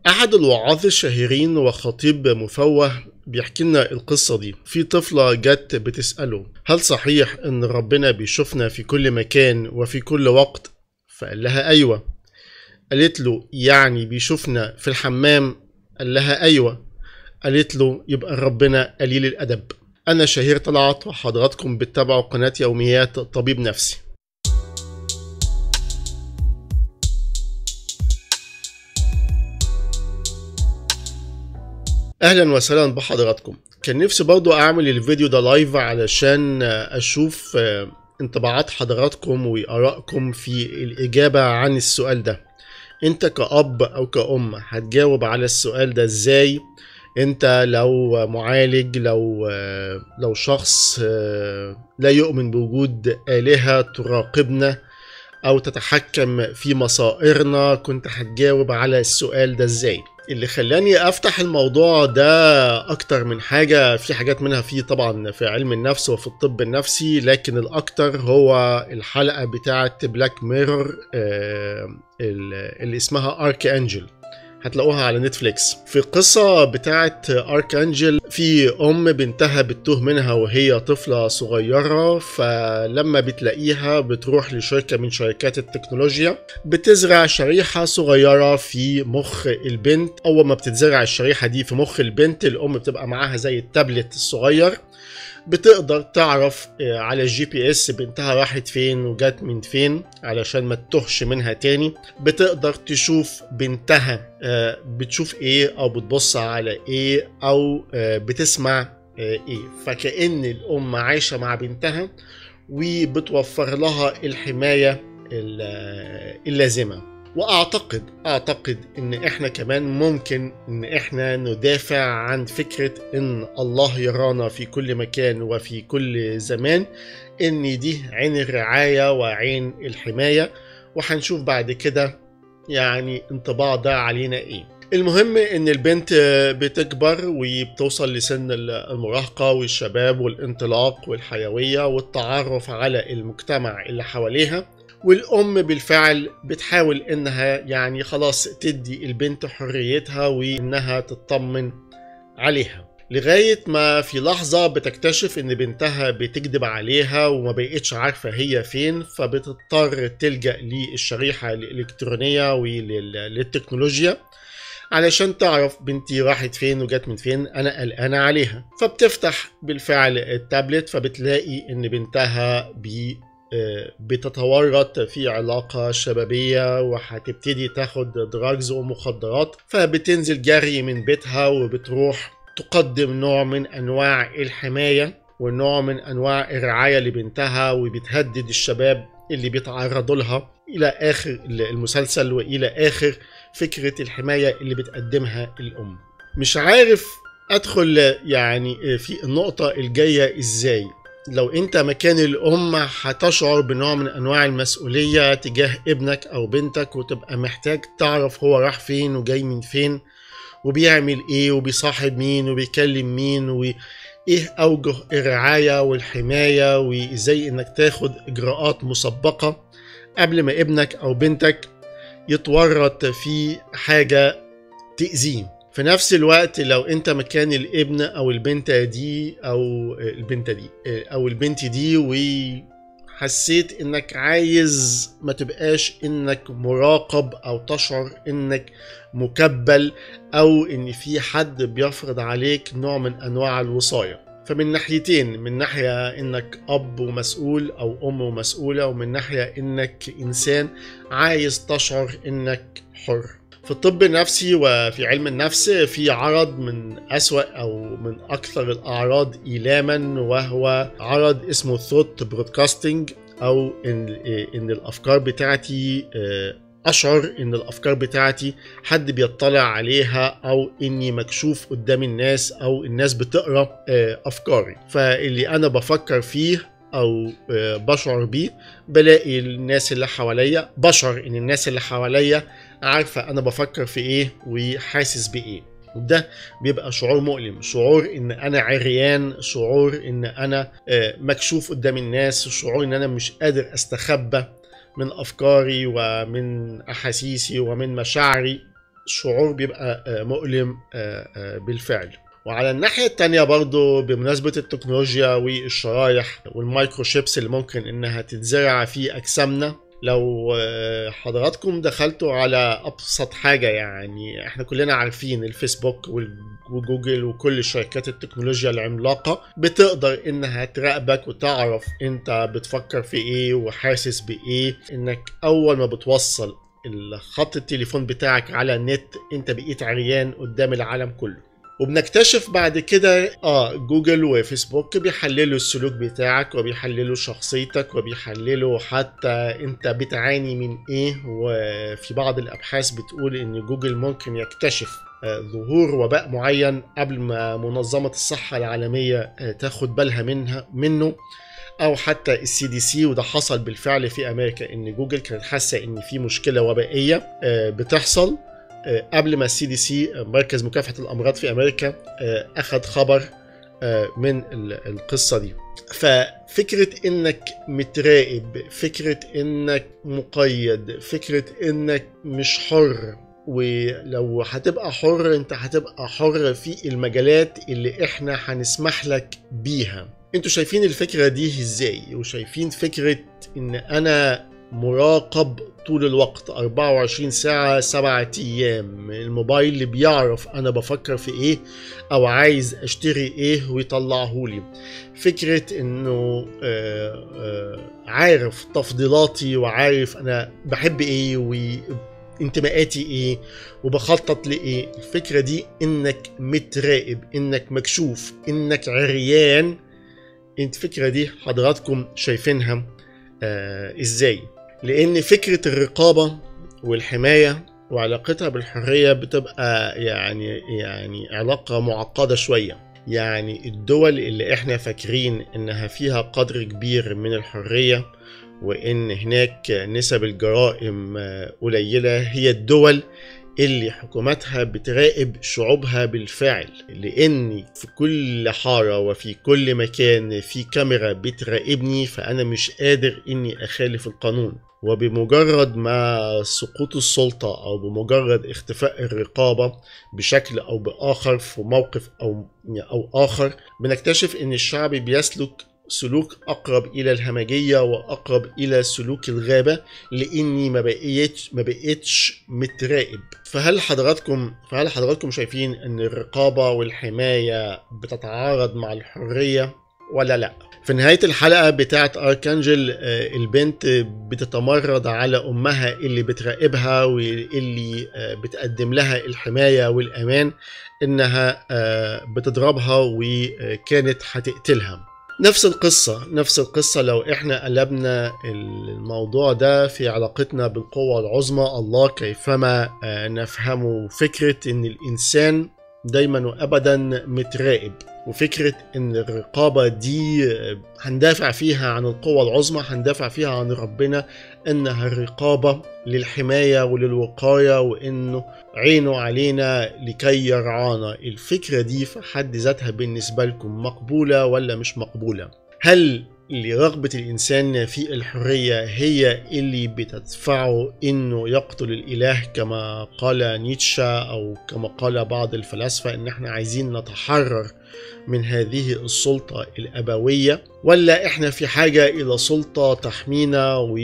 أحد الوعاظ الشهيرين وخطيب مفوه بيحكي لنا القصة دي في طفلة جت بتسأله هل صحيح إن ربنا بيشوفنا في كل مكان وفي كل وقت فقال لها أيوة قالت له يعني بيشوفنا في الحمام قال لها أيوة قالت له يبقى ربنا قليل الأدب أنا شهير طلعت وحضراتكم بتتابعوا قناة يوميات طبيب نفسي اهلا وسهلا بحضراتكم كان نفسي برضو اعمل الفيديو ده لايف علشان اشوف انطباعات حضراتكم وارائكم في الاجابة عن السؤال ده انت كأب او كأم هتجاوب على السؤال ده ازاي انت لو معالج لو لو شخص لا يؤمن بوجود آلهة تراقبنا او تتحكم في مصائرنا كنت هتجاوب على السؤال ده ازاي اللي خلاني افتح الموضوع ده اكتر من حاجة في حاجات منها في طبعا في علم النفس وفي الطب النفسي لكن الاكتر هو الحلقة بتاعة بلاك ميرور اللي اسمها ارك انجل هتلاقوها على نتفليكس في القصة بتاعة أرك أنجل في أم بنتها بتوه منها وهي طفلة صغيرة فلما بتلاقيها بتروح لشركة من شركات التكنولوجيا بتزرع شريحة صغيرة في مخ البنت أول ما بتتزرع الشريحة دي في مخ البنت الأم بتبقى معاها زي التابلت الصغير بتقدر تعرف على الجي بي اس بنتها راحت فين وجت من فين علشان ما تتوهش منها تاني بتقدر تشوف بنتها بتشوف ايه او بتبص على ايه او بتسمع ايه فكأن الام عايشة مع بنتها وبتوفر لها الحماية اللازمة واعتقد اعتقد ان احنا كمان ممكن ان احنا ندافع عن فكره ان الله يرانا في كل مكان وفي كل زمان ان دي عين الرعايه وعين الحمايه وهنشوف بعد كده يعني انطباع ده علينا ايه المهم ان البنت بتكبر وبتوصل لسن المراهقة والشباب والانطلاق والحيوية والتعرف على المجتمع اللي حواليها والأم بالفعل بتحاول إنها يعني خلاص تدي البنت حريتها وإنها تطمن عليها لغاية ما في لحظة بتكتشف إن بنتها بتكذب عليها وما بقتش عارفة هي فين فبتضطر تلجأ للشريحة الإلكترونية وللتكنولوجيا علشان تعرف بنتي راحت فين وجت من فين أنا قلقانة عليها فبتفتح بالفعل التابلت فبتلاقي إن بنتها بي بتتورط في علاقة شبابية وهتبتدي تاخد دراجز ومخدرات فبتنزل جري من بيتها وبتروح تقدم نوع من أنواع الحماية ونوع من أنواع الرعاية لبنتها وبتهدد الشباب اللي بيتعرضوا لها إلى آخر المسلسل وإلى آخر فكرة الحماية اللي بتقدمها الأم مش عارف أدخل يعني في النقطة الجاية إزاي لو انت مكان الام هتشعر بنوع من انواع المسؤوليه تجاه ابنك او بنتك وتبقى محتاج تعرف هو راح فين وجاي من فين وبيعمل ايه وبيصاحب مين وبيكلم مين وايه اوجه الرعايه والحمايه وازاي انك تاخد اجراءات مسبقه قبل ما ابنك او بنتك يتورط في حاجه تاذيه في نفس الوقت لو انت مكان الابن او البنت دي او البنت دي او البنت دي وحسيت انك عايز ما تبقاش انك مراقب او تشعر انك مكبل او ان في حد بيفرض عليك نوع من انواع الوصايه فمن ناحيتين من ناحية انك اب ومسؤول او ام ومسؤولة ومن ناحية انك انسان عايز تشعر انك حر في الطب النفسي وفي علم النفس في عرض من أسوأ أو من أكثر الأعراض إيلاما وهو عرض اسمه ثوت برودكاستنج أو إن, إن الأفكار بتاعتي أشعر إن الأفكار بتاعتي حد بيطلع عليها أو إني مكشوف قدام الناس أو الناس بتقرأ أفكاري فاللي أنا بفكر فيه او بشعر بيه بلاقي الناس اللي حواليا بشعر ان الناس اللي حواليا عارفه انا بفكر في ايه وحاسس بايه وده بيبقى شعور مؤلم شعور ان انا عريان شعور ان انا مكشوف قدام الناس شعور ان انا مش قادر استخبى من افكاري ومن احاسيسي ومن مشاعري شعور بيبقى آه، مؤلم آه، آه، بالفعل وعلى الناحية التانية برضو بمناسبة التكنولوجيا والشرايح والمايكروشيبس اللي ممكن انها تتزرع في اجسامنا لو آه، حضراتكم دخلتوا على ابسط حاجة يعني احنا كلنا عارفين الفيسبوك وال- وجوجل وكل شركات التكنولوجيا العملاقة بتقدر انها تراقبك وتعرف انت بتفكر في ايه وحاسس بايه انك اول ما بتوصل الخط التليفون بتاعك على النت انت بقيت عريان قدام العالم كله وبنكتشف بعد كده اه جوجل وفيسبوك بيحللوا السلوك بتاعك وبيحللوا شخصيتك وبيحللوا حتى انت بتعاني من ايه وفي بعض الابحاث بتقول ان جوجل ممكن يكتشف آه، ظهور وباء معين قبل ما منظمة الصحة العالمية آه، تاخد بالها منها منه او حتى السي دي سي وده حصل بالفعل في امريكا ان جوجل كانت حاسه ان في مشكله وبائيه آه، بتحصل آه، قبل ما السي دي سي مركز مكافحه الامراض في امريكا آه، اخذ خبر آه، من ال- القصه دي ففكره انك متراقب فكره انك مقيد فكره انك مش حر ولو هتبقى حر انت هتبقى حر في المجالات اللي احنا هنسمح لك بيها انتوا شايفين الفكرة دي ازاي وشايفين فكرة ان انا مراقب طول الوقت 24 ساعة 7 ايام الموبايل اللي بيعرف انا بفكر في ايه او عايز اشتري ايه ويطلعهولي فكرة انه آه، آه، عارف تفضيلاتي وعارف انا بحب ايه وانتماءاتي ايه وبخطط لايه الفكرة دي انك متراقب انك مكشوف انك عريان انت الفكرة دي حضراتكم شايفينها آه ازاي لان فكرة الرقابة والحماية وعلاقتها بالحرية بتبقى يعني يعني علاقة معقدة شوية يعني الدول اللي احنا فاكرين انها فيها قدر كبير من الحرية وان هناك نسب الجرائم آه، قليلة هي الدول اللي حكوماتها بتراقب شعوبها بالفعل لان في كل حاره وفي كل مكان في كاميرا بتراقبني فانا مش قادر اني اخالف القانون وبمجرد ما سقوط السلطة أو بمجرد اختفاء الرقابة بشكل أو بآخر في موقف أو أو آخر بنكتشف إن الشعب بيسلك سلوك أقرب إلى الهمجية وأقرب إلى سلوك الغابة لاني ما بقيتش ما بقيتش متراقب فهل حضراتكم فهل حضراتكم شايفين ان الرقابه والحمايه بتتعارض مع الحريه ولا لا في نهاية الحلقة بتاعت أركانجل آه، البنت بتتمرد على أمها اللي بتراقبها واللي آه، بتقدم لها الحماية والأمان إنها آه، بتضربها وكانت هتقتلها نفس القصة نفس القصة لو احنا قلبنا الموضوع ده في علاقتنا بالقوة العظمى الله كيفما آه، نفهم فكرة ان الانسان دايما وابدا متراقب وفكرة ان الرقابة دي آه، هندافع فيها عن القوة العظمى هندافع فيها عن ربنا انها الرقابة للحماية وللوقاية وانه عينه علينا لكي يرعانا الفكرة دي في حد ذاتها بالنسبة لكم مقبولة ولا مش مقبولة هل لرغبة الإنسان في الحرية هي اللي بتدفعه إنه يقتل الإله كما قال نيتشه أو كما قال بعض الفلاسفة إن إحنا عايزين نتحرر من هذه السلطة الأبوية ولا إحنا في حاجة إلى سلطة تحمينا و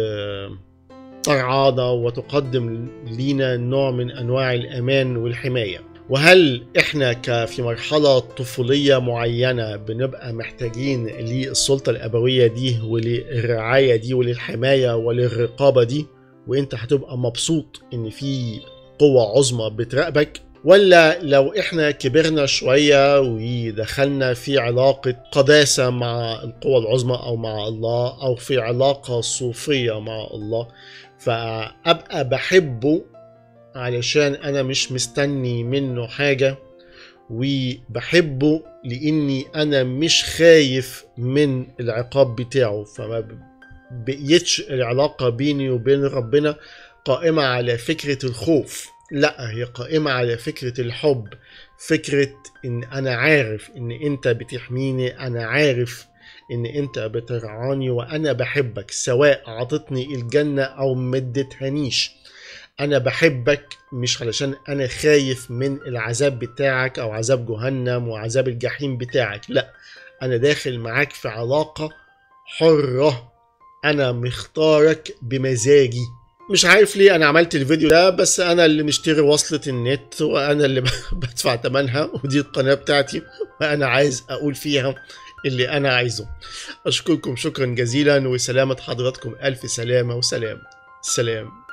ترعانا وتقدم لينا نوع من انواع الامان والحمايه وهل احنا ك- في مرحله طفوليه معينه بنبقى محتاجين للسلطه الابويه دي وللرعايه دي وللحمايه وللرقابه دي وانت هتبقى مبسوط ان في قوه عظمى بتراقبك ولا لو احنا كبرنا شوية ودخلنا في علاقة قداسة مع القوى العظمى او مع الله او في علاقة صوفية مع الله فابقى بحبه علشان انا مش مستني منه حاجة وبحبه لاني انا مش خايف من العقاب بتاعه فما بقيتش العلاقة بيني وبين ربنا قائمة على فكرة الخوف لا هي قائمة على فكرة الحب فكرة ان انا عارف ان انت بتحميني انا عارف ان انت بترعاني وانا بحبك سواء عطتني الجنة او مدتهانيش انا بحبك مش علشان انا خايف من العذاب بتاعك او عذاب جهنم وعذاب الجحيم بتاعك لا انا داخل معاك في علاقة حرة انا مختارك بمزاجي مش عارف ليه انا عملت الفيديو ده بس انا اللي مشتري وصلة النت وانا اللي بدفع تمنها ودي القناة بتاعتي وانا عايز اقول فيها اللي انا عايزه اشكركم شكرا جزيلا وسلامة حضراتكم الف سلامة وسلام سلام